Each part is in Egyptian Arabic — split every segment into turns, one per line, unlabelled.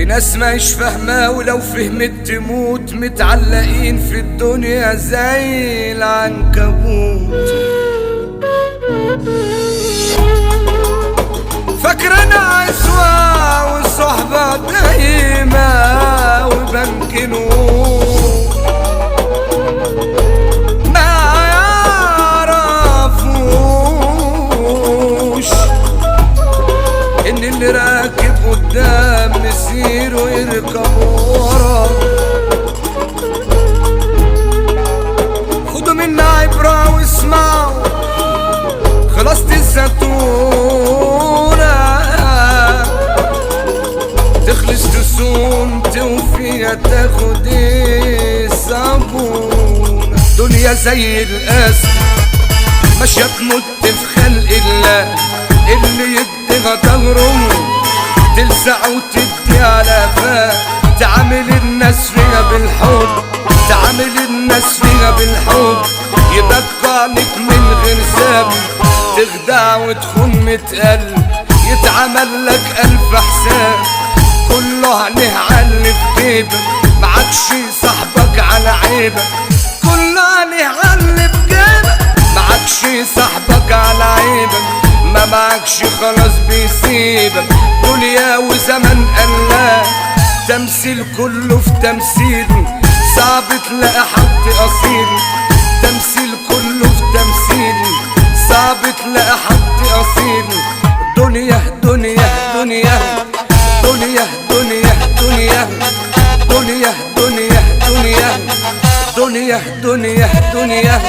ناس مش فاهمة ولو فهمت تموت متعلقين في الدنيا زي العنكبوت فاكرنا عزوة والصحبة دايمة وبنك نور ما يعرفوش ان اللي راكب قدام مسير ويركب ورا خدوا منا عبرة واسمعوا خلاص تنساتونا تخلص تصوم توفي تاخد الصابون دنيا زي الاسد ماشية تموت في خلق الله اللي يديها ظهره تلسع وتدي على فا تعامل الناس فيها بالحب تعامل الناس فيها بالحب يبقى عليك من غير سبب تخدع وتخون متقل يتعمل لك ألف حساب كله عليه علي في جيبك معكش صاحبك على عيبك كله عليه علي في جيبك معكش صاحبك على عيبك ما معكش خلاص بيسيبك دنيا وزمن قلال تمثيل كله في تمثيل صعب تلاقي حد اصيل تمثيل كله في تمثيل صعب تلاقي حد اصيل دنيا دنيا دنيا دنيا دنيا دنيا دنيا دنيا دنيا دنيا دنيا دنيا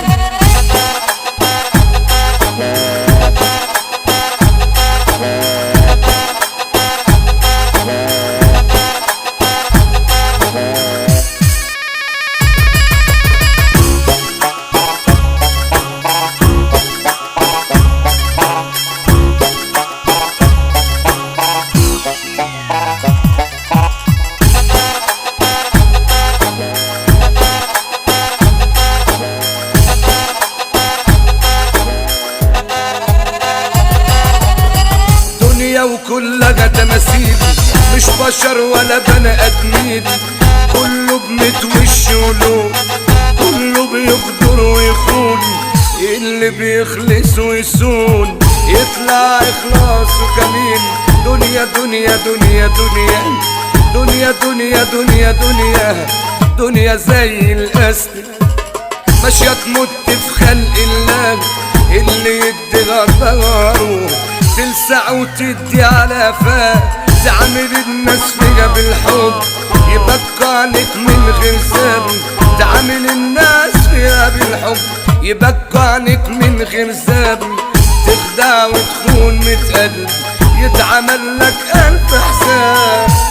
دنيا وكلها تماثيل مش بشر ولا بني ادمين كله بميت وش ولون كله بيغدر ويخون اللي بيخلص ويسون يطلع اخلاصه كمين دنيا دنيا دنيا دنيا دنيا دنيا دنيا دنيا دنيا زي الاسد ماشية تموت في خلق الله اللي يدي ظهره تلسع وتدي على فاه تعامل الناس فيها بالحب يبقى عليك من غير ذنب تعامل الناس فيها بالحب يبقى عليك من غير ذنب تخدع وتخون متقلب يتعمل لك ألف حساب